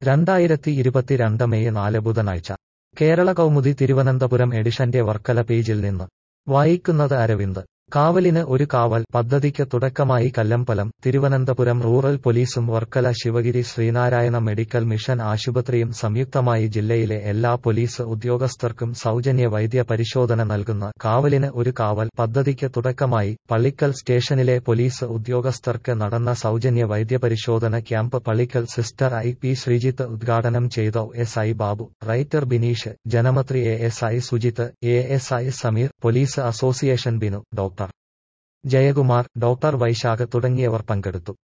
രണ്ടായിരത്തി ഇരുപത്തിരണ്ട് മെയ് നാല് ബുധനാഴ്ച കേരള കൗമുദി തിരുവനന്തപുരം എഡിഷന്റെ വർക്കല പേജിൽ നിന്ന് വായിക്കുന്നത് അരവിന്ദ് കാവലിന് ഒരു കാവൽ പദ്ധതിക്ക് തുടക്കമായി കല്ലമ്പലം തിരുവനന്തപുരം റൂറൽ പോലീസും വർക്കല ശിവഗിരി ശ്രീനാരായണ മെഡിക്കൽ മിഷൻ ആശുപത്രിയും സംയുക്തമായി ജില്ലയിലെ എല്ലാ പോലീസ് ഉദ്യോഗസ്ഥർക്കും സൗജന്യ വൈദ്യ പരിശോധന നൽകുന്ന കാവലിന് ഒരു കാവൽ പദ്ധതിക്ക് തുടക്കമായി പള്ളിക്കൽ സ്റ്റേഷനിലെ പോലീസ് ഉദ്യോഗസ്ഥർക്ക് നടന്ന സൗജന്യ വൈദ്യപരിശോധന camp Pallikkal sister I P Sreejith ഉദ്ഘാടനം ചെയ്ത S I Babu writer Bineesh Janamaithri A S I Sujith A S I Sameer police association Binu doctor Jayakumar doctor Vaisakh തുടങ്ങിയവർ പങ്കെടുത്തു